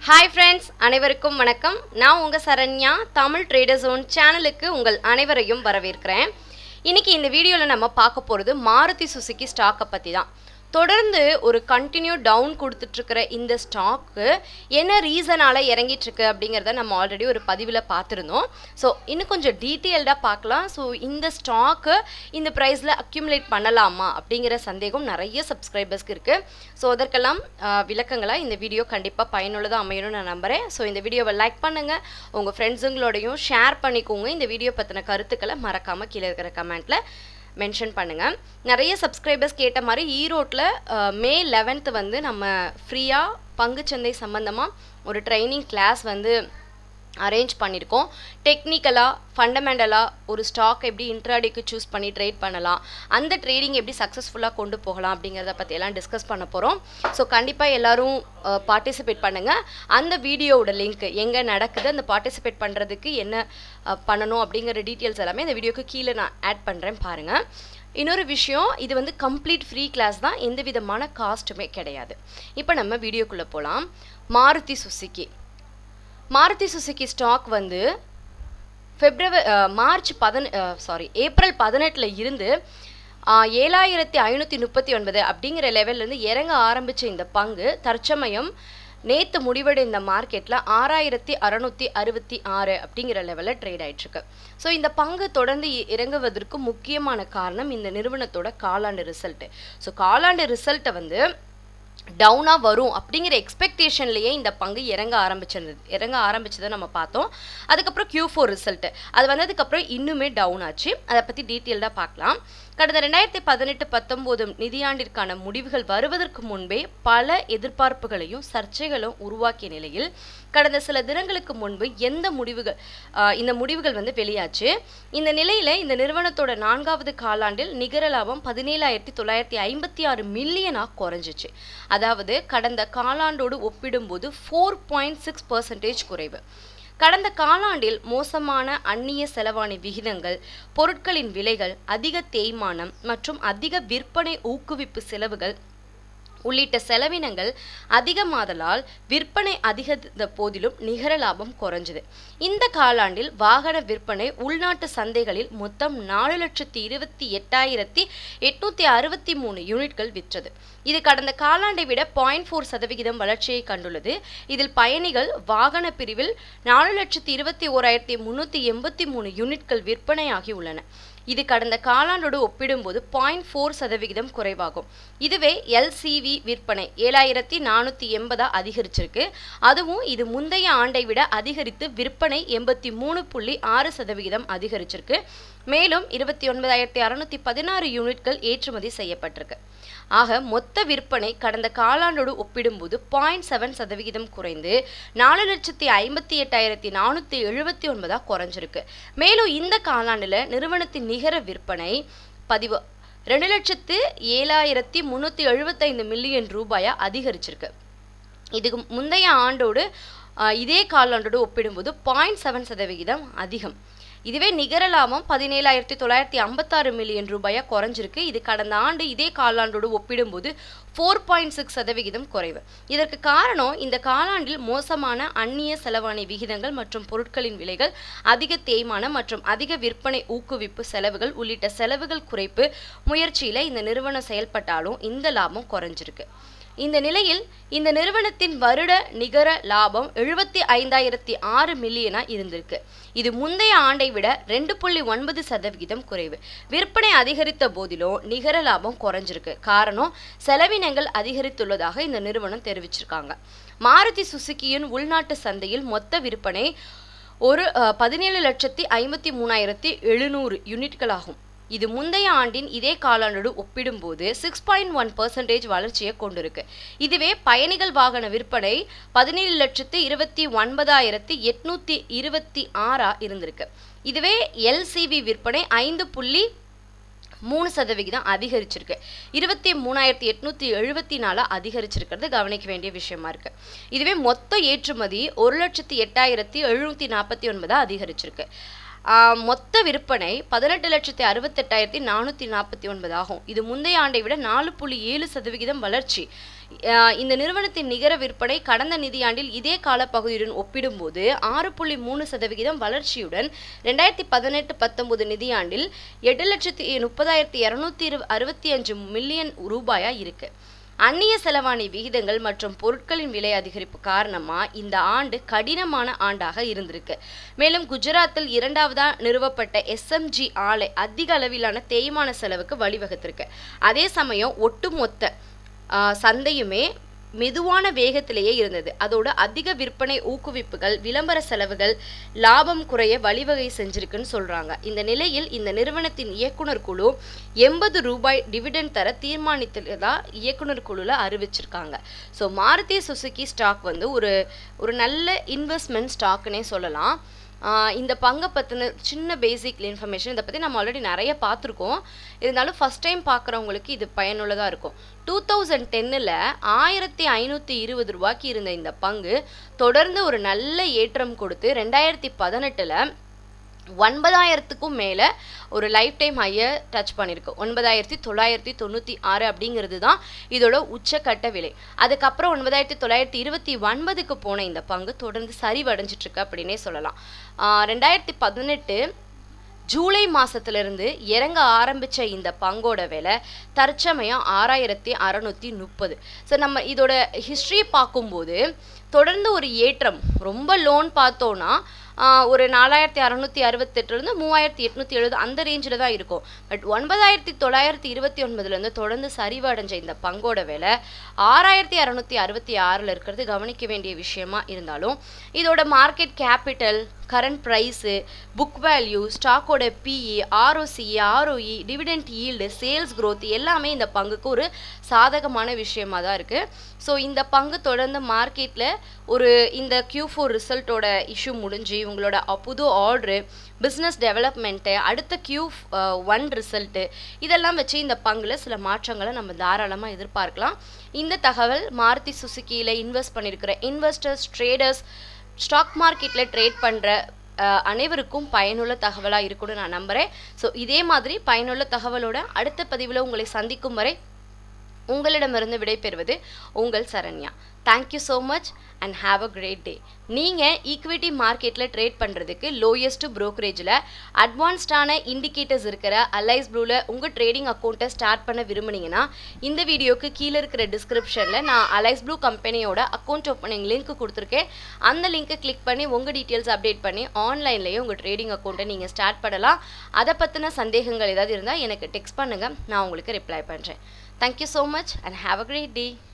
Hi friends அனைவருக்கும் வணக்கம் நான் உங்கள் சரண்யா தமிழ் ட்ரேடர் ஜோன் சேனலுக்கு உங்கள் அனைவரையும் வரவேற்கிறேன் இன்னைக்கு இந்த வீடியோவில் நம்ம பார்க்க போகிறது மாருதி சுசுகி ஸ்டாக்கை பற்றி தான் தொடர்ந்து ஒரு கண்டினியூ டவுன் கொடுத்துட்ருக்கிற இந்த ஸ்டாக்கு என்ன ரீசனால் இறங்கிட்டுருக்கு அப்படிங்கிறத நம்ம ஆல்ரெடி ஒரு பதிவில் பார்த்துருந்தோம் ஸோ இன்னும் கொஞ்சம் டீட்டெயில்டாக பார்க்கலாம் ஸோ இந்த ஸ்டாக்கு இந்த ப்ரைஸில் அக்யூமுலேட் பண்ணலாமா அப்படிங்கிற சந்தேகம் நிறைய சப்ஸ்கிரைபர்ஸ்க்கு இருக்குது ஸோ அதற்கெல்லாம் ஆஹ், விளக்கங்களாக இந்த வீடியோ கண்டிப்பாக பயனுள்ளதாக அமையணும்னு நான் நம்புகிறேன் ஸோ இந்த வீடியோவை லைக் பண்ணுங்கள் உங்கள் ஃப்ரெண்ட்ஸுங்களோடையும் ஷேர் பண்ணிக்கோங்க இந்த வீடியோ பற்றின கருத்துக்களை மறக்காமல் கீழே இருக்கிற கமெண்ட்டில் மென்ஷன் பண்ணுங்கள் நிறைய சப்ஸ்கிரைபர்ஸ் கேட்ட மாதிரி ஈரோட்டில் மே லெவன்த்து வந்து நம்ம ஃப்ரீயாக பங்குச்சந்தை சம்மந்தமாக ஒரு ட்ரைனிங் கிளாஸ் வந்து அரேஞ்ச் பண்ணியிருக்கோம் டெக்னிக்கலாக ஃபண்டமெண்டலாக ஒரு ஸ்டாக் எப்படி இன்ட்ராடேக்கு சூஸ் பண்ணி ட்ரேட் பண்ணலாம் அந்த ட்ரேடிங் எப்படி சக்ஸஸ்ஃபுல்லாக கொண்டு போகலாம் அப்படிங்கிறத பற்றி எல்லாம் டிஸ்கஸ் பண்ண போகிறோம் ஸோ கண்டிப்பாக எல்லாரும் பார்ட்டிசிபேட் பண்ணுங்கள் அந்த வீடியோவோட லிங்க் எங்கே நடக்குது அந்த பார்ட்டிசிபேட் பண்ணுறதுக்கு என்ன அஹ், பண்ணணும் அப்படிங்கிற டீட்டெயில்ஸ் எல்லாமே இந்த வீடியோக்கு கீழே நான் ஆட் பண்ணுறேன் பாருங்கள் இன்னொரு விஷயம் இது வந்து கம்ப்ளீட் ஃப்ரீ கிளாஸ் தான் எந்த விதமான காஸ்ட்டுமே கிடையாது இப்போ நம்ம வீடியோக்குள்ளே போகலாம் Maruti Suzuki Maruti Suzuki stock வந்து பிப்ரவரி மார்ச் பதின சாரி ஏப்ரல் பதினெட்டில் இருந்து அஹ், ஏழாயிரத்தி ஐநூற்றி முப்பத்தி ஒன்பது அப்படிங்கிற லெவல்லேருந்து இறங்க ஆரம்பித்த இந்த பங்கு தற்சமயம் நேற்று முடிவடைந்த மார்க்கெட்டில் ஆறாயிரத்தி அறநூற்றி அறுபத்தி ஆறு அப்படிங்கிற லெவலில் ட்ரேட் ஆயிட்டிருக்கு ஸோ இந்த பங்கு தொடர்ந்து இ- இறங்குவதற்கு முக்கியமான காரணம் இந்த நிறுவனத்தோட காலாண்டு ரிசல்ட்டு ஸோ காலாண்டு ரிசல்ட்டை வந்து டவுனாக வரும் அப்படிங்கிற எக்ஸ்பெக்டேஷன்லேயே இந்த பங்கு இறங்க ஆரம்பிச்சிருந்தது இறங்க ஆரம்பிச்சதை நம்ம பார்த்தோம் அதுக்கப்புறம் Q4 ஃபோர் ரிசல்ட்டு அது வந்ததுக்கப்புறம் இன்னுமே டவுன் ஆச்சு அதை பற்றி டீட்டெயில்டாக பார்க்கலாம் கடந்த ரெண்டாயிரத்தி பதினெட்டு பத்தொம்போது நிதியாண்டிற்கான முடிவுகள் வருவதற்கு முன்பே பல எதிர்பார்ப்புகளையும் சர்ச்சைகளும் உருவாக்கிய நிலையில் கடந்த சில தினங்களுக்கு முன்பு எந்த முடிவுகள் ஆஹ் இந்த முடிவுகள் வந்து வெளியாச்சு இந்த நிலையில இந்த நிறுவனத்தோட நான்காவது காலாண்டில் நிகர லாபம் பதினேழாயிரத்தி தொள்ளாயிரத்தி ஐம்பத்தி ஆறு மில்லியனாக குறைஞ்சிச்சு அதாவது கடந்த காலாண்டோடு ஒப்பிடும்போது ஃபோர் பாயிண்ட் சிக்ஸ் பர்சன்டேஜ் குறைவு கடந்த காலாண்டில் மோசமான அந்நிய செலவாணி விகிதங்கள் பொருட்களின் விலைகள் அதிக தேய்மானம் மற்றும் அதிக விற்பனை ஊக்குவிப்பு செலவுகள் உள்ளிட்ட செலவினங்கள் அதிகமாதலால் விற்பனை அதிகரித்த போதிலும் நிகர லாபம் குறைஞ்சது இந்த காலாண்டில் வாகன விற்பனை உள்நாட்டு சந்தைகளில் மொத்தம் நாலு லட்சத்தி இருபத்தி எட்டாயிரத்தி எட்நூத்தி அறுபத்தி மூணு யூனிட்கள் விற்றது இது கடந்த காலாண்டை விட பாயிண்ட் ஃபோர் சதவிகிதம் வளர்ச்சியை கண்டுள்ளது இதில் பயணிகள் வாகன பிரிவில் நாலு லட்சத்தி இருபத்தி ஓராயிரத்தி முன்னூற்றி எண்பத்தி மூணு யூனிட்கள் விற்பனையாகி உள்ளன இது கடந்த காலாண்டோடு ஒப்பிடும்போது பாயிண்ட் ஃபோர் சதவிகிதம் குறைவாகும் இதுவே எல்சிவி விற்பனை ஏழாயிரத்தி நானூற்றி எண்பதா அதிகரிச்சிருக்கு அதுவும் இது முந்தைய ஆண்டை விட அதிகரித்து விற்பனை எண்பத்தி மூணு புள்ளி ஆறு சதவிகிதம் அதிகரிச்சிருக்கு மேலும் இருபத்தி ஒன்பதாயிரத்தி அறுநூத்தி பதினாறு யூனிட்கள் ஏற்றுமதி செய்யப்பட்டிருக்கு ஆக மொத்த விற்பனை கடந்த காலாண்டோடு ஒப்பிடும்போது பாயிண்ட் செவன் சதவிகிதம் குறைந்து நாலு லட்சத்தி ஐம்பத்தி எட்டாயிரத்தி நானூற்றி எழுபத்தி ஒன்பதாக குறைஞ்சிருக்கு மேலும் இந்த காலாண்டில் நிறுவனத்தின் நிகர விற்பனை பதிவு ரெண்டு லட்சத்து ஏழாயிரத்தி முந்நூற்றி எழுபத்தைந்து மில்லியன் ரூபாயா அதிகரிச்சிருக்கு இதுக்கு முந்தைய ஆண்டோடு ஆஹ், இதே காலாண்டோடு ஒப்பிடும்போது பாயிண்ட் செவன் சதவிகிதம் அதிகம் இதுவே நிகர லாபம் பதினேழாயிரத்தி தொள்ளாயிரத்தி ஐம்பத்தாறு மில்லியன் ரூபாயா குறைஞ்சிருக்கு இது கடந்த ஆண்டு இதே காலாண்டோடு ஒப்பிடும்போது ஃபோர் பாயிண்ட் சிக்ஸ் சதவிகிதம் குறைவு இதற்கு காரணம் இந்த காலாண்டில் மோசமான அந்நிய செலவாணி விகிதங்கள் மற்றும் பொருட்களின் விலைகள் அதிக தேய்மானம் மற்றும் அதிக விற்பனை ஊக்குவிப்பு செலவுகள் உள்ளிட்ட செலவுகள் குறைப்பு முயற்சியில் இந்த நிறுவனம் செயல்பட்டாலும் இந்த லாபம் குறைஞ்சிருக்கு இந்த நிலையில் இந்த நிறுவனத்தின் வருட நிகர லாபம் எழுபத்தி ஐந்தாயிரத்தி ஆறு மில்லியனா இருந்திருக்கு இது முந்தைய ஆண்டை விட ரெண்டு புள்ளி ஒன்பது சதவிகிதம் குறைவு விற்பனை அதிகரித்த போதிலும் நிகர லாபம் குறைஞ்சிருக்கு காரணம் செலவினங்கள் அதிகரித்துள்ளதாக இந்த நிறுவனம் தெரிவிச்சிருக்காங்க மாருதி சுசுகியின் உள்நாட்டு சந்தையில் மொத்த விற்பனை ஒரு அஹ், பதினேழு லட்சத்தி ஐம்பத்தி மூணாயிரத்தி எழுநூறு யூனிட்களாகும் இது முந்தைய ஆண்டின் இதே காலாண்டோடு ஒப்பிடும்போது சிக்ஸ் பாயிண்ட் ஒன் பர்சன்டேஜ் வளர்ச்சியை கொண்டிருக்கு இதுவே பயணிகள் வாகன விற்பனை பதினேழு லட்சத்து இருபத்தி ஒன்பதாயிரத்தி எட்நூத்தி இருபத்தி ஆறா இருந்திருக்கு இதுவே எல்சிவி விற்பனை ஐந்து புள்ளி மூணு சதவிகிதம் அதிகரிச்சிருக்கு இருபத்தி மூணாயிரத்தி எட்நூத்தி எழுபத்தி நாலா அதிகரிச்சிருக்கிறது கவனிக்க வேண்டிய விஷயமா இருக்கு இதுவே மொத்த ஏற்றுமதி ஒரு லட்சத்தி எட்டாயிரத்தி எழுநூத்தி நாற்பத்தி ஒன்பதா அதிகரிச்சிருக்கு ஆஹ் மொத்த விற்பனை பதினெட்டு லட்சத்தி அறுபத்தெட்டாயிரத்தி நானூற்றி நாற்பத்தி ஒன்பது ஆகும் இது முந்தைய ஆண்டை விட நாலு புள்ளி ஏழு சதவிகிதம் வளர்ச்சி ஆஹ் இந்த நிறுவனத்தின் நிகர விற்பனை கடந்த நிதியாண்டில் இதே காலப்பகுதியுடன் ஒப்பிடும்போது ஆறு புள்ளி மூணு சதவிகிதம் வளர்ச்சியுடன் ரெண்டாயிரத்தி பதினெட்டு பத்தொன்பது நிதியாண்டில் எட்டு லட்சத்தி முப்பதாயிரத்தி இரநூத்தி இரு அறுபத்தி அஞ்சு மில்லியன் ரூபாயா இருக்கு அந்நிய செலவாணி விகிதங்கள் மற்றும் பொருட்களின் விலை அதிகரிப்பு காரணமா இந்த ஆண்டு கடினமான ஆண்டாக இருந்திருக்கு மேலும் குஜராத்தில் இரண்டாவதா நிறுவப்பட்ட எஸ்எம்ஜி ஆலை அதிக அளவிலான தேய்மான செலவுக்கு வழிவகுத்திருக்கு அதே சமயம் ஒட்டுமொத்த ஆஹ், சந்தையுமே மெதுவான வேகத்திலேயே இருந்தது அதோட அதிக விற்பனை ஊக்குவிப்புகள் விளம்பர செலவுகள் லாபம் குறைய வழிவகை செஞ்சிருக்குன்னு சொல்றாங்க இந்த நிலையில் இந்த நிறுவனத்தின் இயக்குனர் குழு எண்பது ரூபாய் டிவிடெண்ட் தர தீர்மானித்ததா இயக்குனர் குழுல அறிவிச்சிருக்காங்க ஸோ மாருதி சுசுகி ஸ்டாக் வந்து ஒரு ஒரு நல்ல இன்வெஸ்ட்மெண்ட் ஸ்டாக்னே சொல்லலாம் ஆஹ் இந்த பங்கை பற்றின சின்ன பேசிக் இன்ஃபர்மேஷன் இதை பற்றி நம்ம ஆல்ரெடி நிறைய பார்த்துருக்கோம் இருந்தாலும் ஃபஸ்ட் டைம் பார்க்குறவங்களுக்கு இது பயனுள்ளதாக இருக்கும் டூ தௌசண்ட் டென்னில் ஆயிரத்தி ஐநூற்றி இருபது ரூபாய்க்கு இருந்த இந்த பங்கு தொடர்ந்து ஒரு நல்ல ஏற்றம் கொடுத்து ரெண்டாயிரத்தி பதினெட்டில் ஒன்பதாயிரத்துக்கும் மேலே ஒரு லைஃப் டைம் ஹையை டச் பண்ணியிருக்கு ஒன்பதாயிரத்தி தொள்ளாயிரத்தி தொண்ணூற்றி ஆறு அப்படிங்கிறது தான் இதோட உச்சக்கட்ட விலை அதுக்கப்புறம் ஒன்பதாயிரத்தி தொள்ளாயிரத்தி இருபத்தி ஒன்பதுக்கு போன இந்த பங்கு தொடர்ந்து சரிவடைஞ்சிட்டு இருக்கு அப்படின்னே சொல்லலாம் ஆஹ் ரெண்டாயிரத்தி பதினெட்டு ஜூலை மாசத்திலிருந்து இறங்க ஆரம்பிச்ச இந்த பங்கோட விலை தற்சமயம் ஆறாயிரத்தி அறநூற்றி முப்பது ஸோ நம்ம இதோட ஹிஸ்ட்ரி பார்க்கும்போது தொடர்ந்து ஒரு ஏற்றம் ரொம்ப லோன் பார்த்தோன்னா ஆஹ் ஒரு நாலாயிரத்தி அறநூற்றி அறுபத்தெட்டுலேருந்து மூவாயிரத்தி எட்நூற்றி எழுபது அந்த ரேஞ்சில் தான் இருக்கும் பட் ஒன்பதாயிரத்தி தொள்ளாயிரத்தி இருபத்தி ஒன்பதுலேருந்து தொடர்ந்து சரிவடைஞ்ச இந்த பங்கோட விலை ஆறாயிரத்தி அறநூற்றி அறுபத்தி ஆறில் இருக்கிறது கவனிக்க வேண்டிய விஷயமா இருந்தாலும் இதோட market capital current price book value ஸ்டாக்கோட PE ROCE ROE dividend yield sales growth எல்லாமே இந்த பங்குக்கு ஒரு சாதகமான விஷயமா தான் இருக்குது ஸோ இந்த பங்கு தொடர்ந்து மார்க்கெட்டில் ஒரு இந்த Q4 ஃபோர் ரிசல்ட்டோட இஷ்யூ முடிஞ்சு இவங்களோட அ- புது ஆர்டரு பிஸ்னஸ் டெவலப்மெண்ட்டு அடுத்த Q ஒன் ரிசல்ட்டு இதெல்லாம் வச்சு இந்த பங்கில் சில மாற்றங்களை நம்ம தாராளமாக எதிர்பார்க்கலாம் இந்த தகவல் மாருதி சுசுக்கியில் இன்வெஸ்ட் பண்ணியிருக்கிற இன்வெஸ்டர்ஸ் ட்ரேடர்ஸ் ஸ்டாக் மார்க்கெட்டில் ட்ரேட் பண்ணுற அனைவருக்கும் பயனுள்ள தகவலாக இருக்கும்னு நான் நம்புகிறேன் ஸோ இதே மாதிரி பயனுள்ள தகவலோட அடுத்த பதிவில் உங்களை சந்திக்கும் வரை உங்களிடமிருந்து விடைபெறுவது உங்கள் Saranya thank you so much and have a great day நீங்கள் ஈக்விட்டி மார்க்கெட்டில் ட்ரேட் பண்ணுறதுக்கு லோயஸ்ட் ப்ரோக்கரேஜில் அட்வான்ஸ்டான இண்டிகேட்டர்ஸ் இருக்கிற அலைஸ் ப்ளூவில் உங்கள் ட்ரேடிங் அக்கௌண்ட்டை ஸ்டார்ட் பண்ண விரும்புனீங்கன்னா இந்த வீடியோக்கு கீழே இருக்கிற டிஸ்கிரிப்ஷனில் நான் அலைஸ் ப்ளூ கம்பெனியோட அக்கௌண்ட் ஓப்பனிங் லிங்க் கொடுத்துருக்கேன் அந்த லிங்க்கை கிளிக் பண்ணி உங்கள் டீட்டெயில்ஸ் அப்டேட் பண்ணி ஆன்லைன்லேயே உங்கள் ட்ரேடிங் அக்கௌண்ட்டை நீங்கள் ஸ்டார்ட் பண்ணலாம் அதை பற்றின சந்தேகங்கள் ஏதாவது இருந்தால் எனக்கு டெக்ஸ்ட் பண்ணுங்கள் நான் உங்களுக்கு ரிப்ளை பண்ணுறேன் Thank you so much and have a great day.